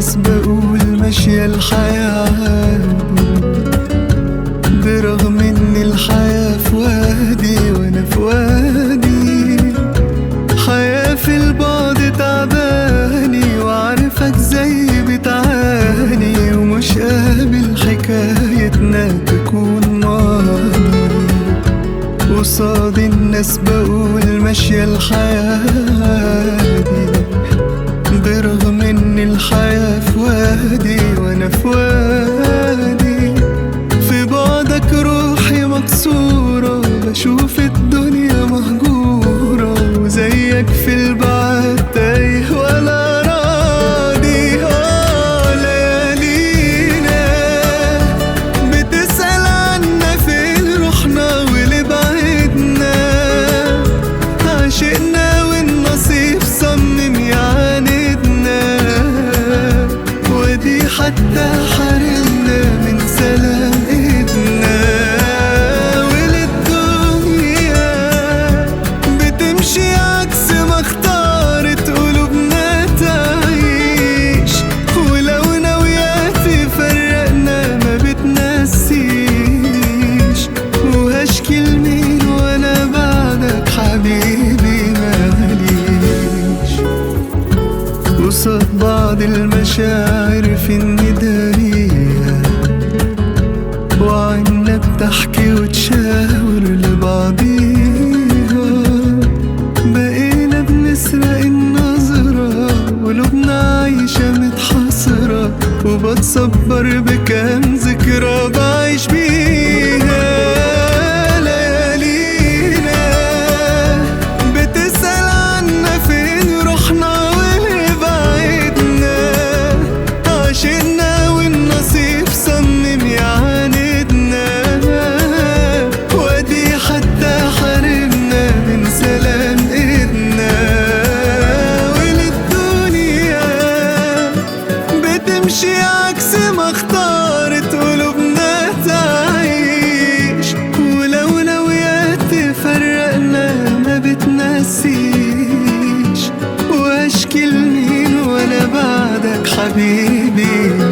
الناس بقول ماشية الحياة عادي برغم ان الحياة في وادي وانا في وادي حياة في البعد تعباني وعارفك زي بتعاني ومش قابل حكايتنا تكون ماضي قصاد الناس بقول ماشية الحياة عادي برغم ان الحياة في وادي وانا في وادي في بعدك روحي مكسورة بشوف الدنيا مهجورة وزيك في البعد تايه ولا راضي آه ليالينا بتسأل عنا فين رحنا وليه بعدنا عشقنا والنصيب صمم يعاندنا ودي حتى حرمنا من سلام ايدنا وللدنيا بتمشي عكس ما اختارت قلوبنا تعيش ولو ناوية تفرقنا ما بتنسيش وهشكي لمين وانا بعدك حبيبي ماليش قصاد بعض المشاعر في الندارية وعنا بتحكي وتشاور لبعضيها بقينا بنسرق النظرة قلوبنا عايشة متحسرة وبتصبر بكام ذكرى بعيش بيها ليالينا بتسأل عنا فين رحنا وليه بعدنا عشقنا والنصيب صمم يعاندنا ودي حتى حرمنا من سلام ايدنا وللدنيا بتمشي عكس ما اختارت قلوبنا تعيش ولو ناوية تفرقنا ما بتنسيش واشكي لمين وانا بعدك حبيبي